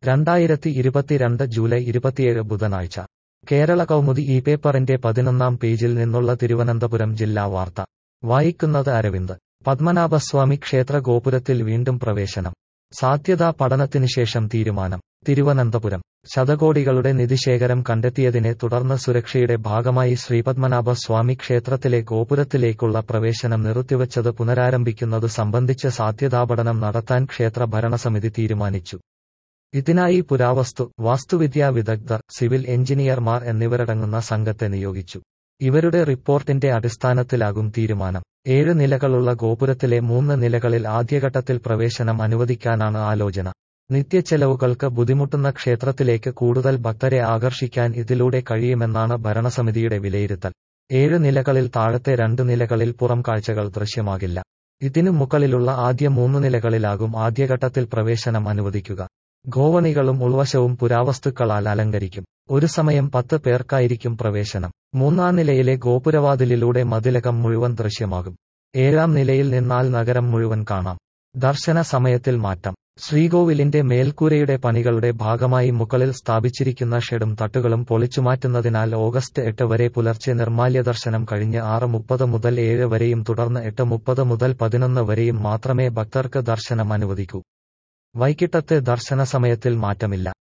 രണ്ടായിരത്തി ഇരുപത്തിരണ്ട് ജൂലൈ ഇരുപത്തിയേഴ് ബുധനാഴ്ച കേരള കൗമുദി ഈ പേപ്പറിന്റെ പതിനൊന്നാം പേജിൽ നിന്നുള്ള തിരുവനന്തപുരം ജില്ലാ വാർത്ത വായിക്കുന്നത് അരവിന്ദ് പത്മനാഭസ്വാമി ക്ഷേത്ര ഗോപുരത്തിൽ വീണ്ടും പ്രവേശനം സാധ്യതാ പഠനത്തിന് ശേഷം തീരുമാനം തിരുവനന്തപുരം ശതകോടികളുടെ നിധിശേഖരം കണ്ടെത്തിയതിനെ തുടർന്ന് സുരക്ഷയുടെ ഭാഗമായി ശ്രീപത്മനാഭ സ്വാമി ക്ഷേത്രത്തിലെ ഗോപുരത്തിലേക്കുള്ള പ്രവേശനം നിർത്തിവച്ചത് പുനരാരംഭിക്കുന്നത് സംബന്ധിച്ച് സാധ്യതാപഠനം നടത്താൻ ക്ഷേത്ര ഭരണസമിതി തീരുമാനിച്ചു ഇതിനായി പുരാവസ്തു വാസ്തുവിദ്യാ വിദഗ്ധർ സിവിൽ എഞ്ചിനീയർമാർ എന്നിവരടങ്ങുന്ന സംഘത്തെ നിയോഗിച്ചു ഇവരുടെ റിപ്പോർട്ടിന്റെ അടിസ്ഥാനത്തിലാകും തീരുമാനം ഏഴ് നിലകളുള്ള ഗോപുരത്തിലെ മൂന്ന് നിലകളിൽ ആദ്യഘട്ടത്തിൽ പ്രവേശനം അനുവദിക്കാനാണ് ആലോചന നിത്യച്ചെലവുകൾക്ക് ബുദ്ധിമുട്ടുന്ന ക്ഷേത്രത്തിലേക്ക് കൂടുതൽ ഭക്തരെ ആകർഷിക്കാൻ ഇതിലൂടെ കഴിയുമെന്നാണ് ഭരണസമിതിയുടെ വിലയിരുത്തൽ ഏഴ് നിലകളിൽ താഴത്തെ രണ്ട് നിലകളിൽ പുറം കാഴ്ചകൾ ദൃശ്യമാകില്ല ഇതിനു മുകളിലുള്ള ആദ്യ മൂന്ന് നിലകളിലാകും ആദ്യഘട്ടത്തിൽ പ്രവേശനം അനുവദിക്കുക ഗോവണികളും ഉൾവശവും പുരാവസ്തുക്കളാൽ അലങ്കരിക്കും ഒരു സമയം പത്ത് പേർക്കായിരിക്കും പ്രവേശനം മൂന്നാം നിലയിലെ ഗോപുരവാതിലിലൂടെ മതിലകം മുഴുവൻ ദൃശ്യമാകും ഏഴാം നിലയിൽ നിന്നാൽ നഗരം മുഴുവൻ കാണാം ദർശന സമയത്തിൽ മാറ്റം ശ്രീകോവിലിന്റെ മേൽക്കൂരയുടെ പണികളുടെ ഭാഗമായി മുകളിൽ സ്ഥാപിച്ചിരിക്കുന്ന ഷെഡും തട്ടുകളും പൊളിച്ചുമാറ്റുന്നതിനാൽ ഓഗസ്റ്റ് എട്ട് വരെ പുലർച്ചെ നിർമാല്യ ദർശനം കഴിഞ്ഞ് ആറ് മുപ്പത് മുതൽ ഏഴ് വരെയും തുടർന്ന് എട്ട് മുപ്പത് മുതൽ പതിനൊന്ന് വരെയും മാത്രമേ ഭക്തർക്ക് ദർശനം അനുവദിക്കൂ വൈകിട്ടത്തെ ദർശന സമയത്തിൽ മാറ്റമില്ല